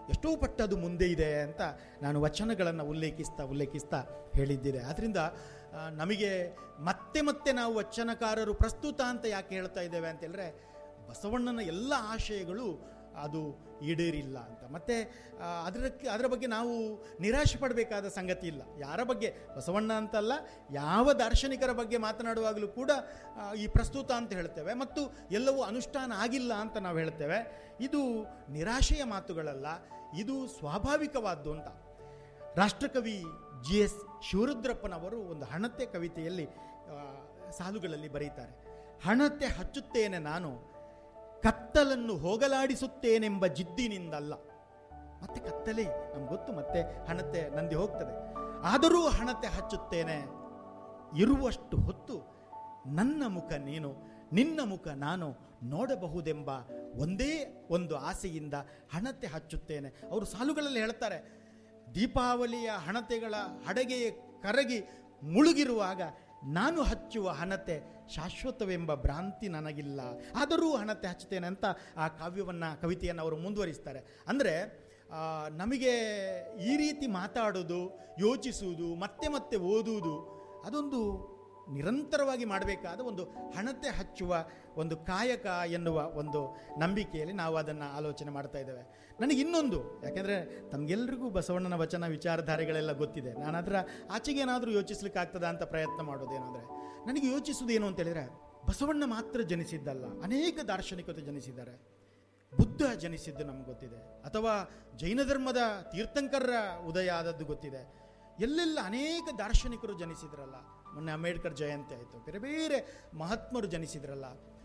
ಎಷ್ಟೋ ಪಟ್ಟದು ಮುಂದೆ ಇದೆ ಅಂತ ನಾನು ವಚನಗಳನ್ನು ಉಲ್ಲೇಖಿಸ್ತಾ ಉಲ್ಲೇಖಿಸ್ತಾ ಹೇಳಿದ್ದಿದೆ ಆದ್ದರಿಂದ ಆ, ನಮಗೆ ಮತ್ತೆ ಮತ್ತೆ ನಾವು ವಚನಕಾರರು ಪ್ರಸ್ತುತ ಅಂತ ಯಾಕೆ ಹೇಳ್ತಾ ಇದ್ದೇವೆ ಅಂತ ಹೇಳಿದ್ರೆ ಬಸವಣ್ಣನ ಎಲ್ಲ ಆಶಯಗಳು ಅದು ಈಡೇರಿಲ್ಲ ಅಂತ ಮತ್ತು ಅದರಕ್ಕೆ ಅದರ ಬಗ್ಗೆ ನಾವು ನಿರಾಶೆ ಪಡಬೇಕಾದ ಸಂಗತಿ ಇಲ್ಲ ಯಾರ ಬಗ್ಗೆ ಬಸವಣ್ಣ ಅಂತಲ್ಲ ಯಾವ ದಾರ್ಶನಿಕರ ಬಗ್ಗೆ ಮಾತನಾಡುವಾಗಲೂ ಕೂಡ ಆ, ಈ ಪ್ರಸ್ತುತ ಅಂತ ಹೇಳ್ತೇವೆ ಮತ್ತು ಎಲ್ಲವೂ ಅನುಷ್ಠಾನ ಆಗಿಲ್ಲ ಅಂತ ನಾವು ಹೇಳ್ತೇವೆ ಇದು ನಿರಾಶೆಯ ಮಾತುಗಳಲ್ಲ ಇದು ಸ್ವಾಭಾವಿಕವಾದ್ದು ಅಂತ ರಾಷ್ಟ್ರಕವಿ ಜಿ ಎಸ್ ಶಿವರುದ್ರಪ್ಪನವರು ಒಂದು ಹಣತೆ ಕವಿತೆಯಲ್ಲಿ ಆ, ಸಾಲುಗಳಲ್ಲಿ ಬರೀತಾರೆ ಹಣತೆ ಹಚ್ಚುತ್ತೇನೆ ನಾನು ಕತ್ತಲನ್ನು ಹೋಗಲಾಡಿಸುತ್ತೇನೆಂಬ ಜಿದ್ದಿನಿಂದಲ್ಲ ಮತ್ತೆ ಕತ್ತಲೆ ನಮ್ಗೆ ಗೊತ್ತು ಮತ್ತೆ ಹಣತೆ ನಂದಿ ಹೋಗ್ತದೆ ಆದರೂ ಹಣತೆ ಹಚ್ಚುತ್ತೇನೆ ಇರುವಷ್ಟು ಹೊತ್ತು ನನ್ನ ಮುಖ ನೀನು ನಿನ್ನ ಮುಖ ನಾನು ನೋಡಬಹುದೆಂಬ ಒಂದೇ ಒಂದು ಆಸೆಯಿಂದ ಹಣತೆ ಹಚ್ಚುತ್ತೇನೆ ಅವರು ಸಾಲುಗಳಲ್ಲಿ ಹೇಳ್ತಾರೆ ದೀಪಾವಳಿಯ ಹಣತೆಗಳ ಹಡಗೆ ಕರಗಿ ಮುಳುಗಿರುವಾಗ ನಾನು ಹಚ್ಚುವ ಹಣತೆ ಶಾಶ್ವತವೆಂಬ ಭ್ರಾಂತಿ ನನಗಿಲ್ಲ ಆದರೂ ಹಣತೆ ಹಚ್ಚುತ್ತೇನೆ ಅಂತ ಆ ಕಾವ್ಯವನ್ನು ಕವಿತೆಯನ್ನು ಅವರು ಮುಂದುವರಿಸ್ತಾರೆ ಅಂದರೆ ಆ, ನಮಗೆ ಈ ರೀತಿ ಮಾತಾಡೋದು ಯೋಚಿಸುವುದು ಮತ್ತೆ ಮತ್ತೆ ಓದುವುದು ಅದೊಂದು ನಿರಂತರವಾಗಿ ಮಾಡಬೇಕಾದ ಒಂದು ಹಣತೆ ಹಚ್ಚುವ ಒಂದು ಕಾಯಕ ಎನ್ನುವ ಒಂದು ನಂಬಿಕೆಯಲ್ಲಿ ನಾವು ಅದನ್ನು ಆಲೋಚನೆ ಮಾಡ್ತಾ ಇದ್ದೇವೆ ನನಗೆ ಇನ್ನೊಂದು ಯಾಕೆಂದರೆ ತಮಗೆಲ್ಲರಿಗೂ ಬಸವಣ್ಣನ ವಚನ ವಿಚಾರಧಾರೆಗಳೆಲ್ಲ ಗೊತ್ತಿದೆ ನಾನು ಅದರ ಆಚೆಗೆ ಏನಾದರೂ ಯೋಚಿಸ್ಲಿಕ್ಕೆ ಆಗ್ತದ ಅಂತ ಪ್ರಯತ್ನ ಮಾಡೋದೇನೆಂದರೆ ನನಗೆ ಯೋಚಿಸುವುದು ಏನು ಅಂತ ಹೇಳಿದರೆ ಬಸವಣ್ಣ ಮಾತ್ರ ಜನಿಸಿದ್ದಲ್ಲ ಅನೇಕ ದಾರ್ಶನಿಕತೆ ಜನಿಸಿದ್ದಾರೆ ಬುದ್ಧ ಜನಿಸಿದ್ದು ನಮ್ಗೆ ಗೊತ್ತಿದೆ ಅಥವಾ ಜೈನ ಧರ್ಮದ ತೀರ್ಥಂಕರರ ಉದಯ ಆದದ್ದು ಗೊತ್ತಿದೆ ಎಲ್ಲೆಲ್ಲ ಅನೇಕ ದಾರ್ಶನಿಕರು ಜನಿಸಿದ್ರಲ್ಲ ಮೊನ್ನೆ ಅಂಬೇಡ್ಕರ್ ಜಯಂತಿ ಆಯಿತು ಬೇರೆ ಬೇರೆ ಮಹಾತ್ಮರು ಜನಿಸಿದ್ರಲ್ಲ